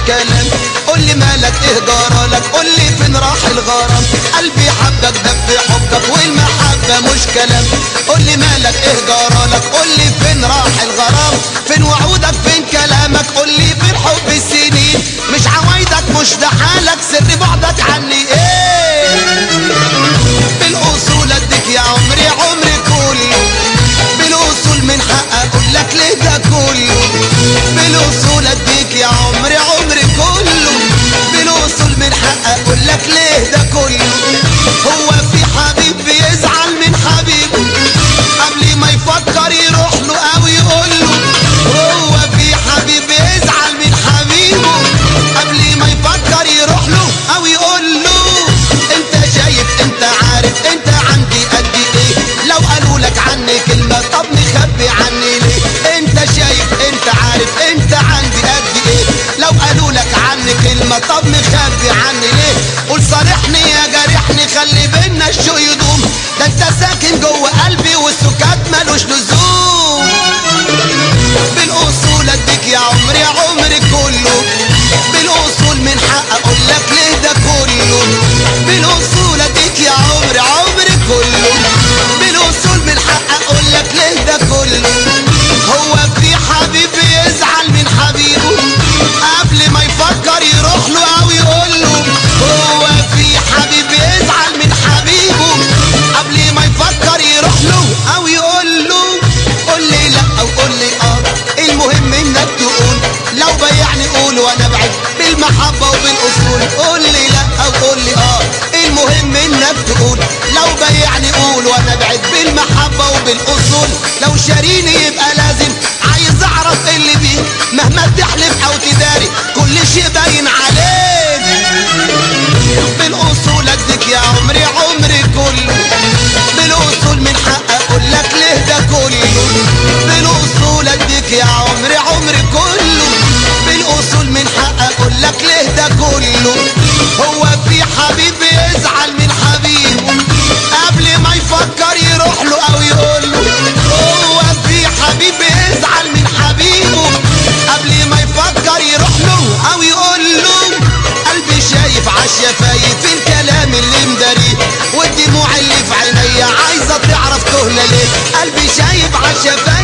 كلام قول لي مالك ايه جرالك قول لي فين راح الغرام قلبي حبك دب في حبك والمحبة مش كلام قول لي مالك ايه جرالك قول لي فين راح الغرام فين وعودك فين كلامك قول لي فين حب السنين مش عوايدك مش ده حالك سر بعدك عني ايه بالاصول اديك يا عمري عمري كله بالاصول من حق اقول لك ليه ده كله بالاصول اديك يا عمري عمري كله بالاصول من حق اقول لك ليه ده كله هو في حبيب بيزعل من حبيبه قبل ما يفكر يروح له او يقول له هو في حبيب بيزعل من حبيبه قبل ما يفكر يروح له او يقول له انت شايف انت عارف انت عندي قد ايه لو قالوا لك عني كلمة طب مخبي عني ليه انت شايف انت عارف انت عندي قد ايه لو قالوا لك عني كلمة طب مخبي عني ليه قول صارحني يا جارحني خلي بينا الشوق يدوم ده انت ساكن جوه قلبي والسكات ملوش لزوم بالاصول اديك يا عمري يا عمري كله بالاصول من حق اقول لك ليه ده كله بالاصول اديك يا عمري عمري كله بالاصول من حق اقول لك ليه ده كله هو في حبيب يزعل من حبيبه قبل ما يفكر يروح له او يقول له هو في حبيب يزعل من حبيبه قبل ما يفكر يروح له او يقول له قول لي لا او قول لي اه المهم انك تقول لو بيعني قول وانا بعد بالمحبة وبالاصول قول لي لا او قول لي اه المهم انك تقول لو بيعني قول وانا بعد بالمحبة وبالاصول لو شاريني يبقى لازم عايز اعرف إيه اللي بيه مهما تحلف او تداري كل شيء باين عليك بالاصول اديك يا عمري عمري كله بالاصول من حق اقول لك ليه ده كله بالاصول اديك يا عمري عمري كله بالاصول من حق اقول لك ليه ده كله هو في حبيب يزعل من حبيبه قبل ما يفكر يروح له او يقول له هو في حبيب يزعل من حبيبه قبل ما يفكر يروح له او يقول له قلبي شايف عالشفايف الكلام اللي مداريه والدموع اللي في عينيا عايزه تعرف تهنا ليه قلبي شايف عالشفايف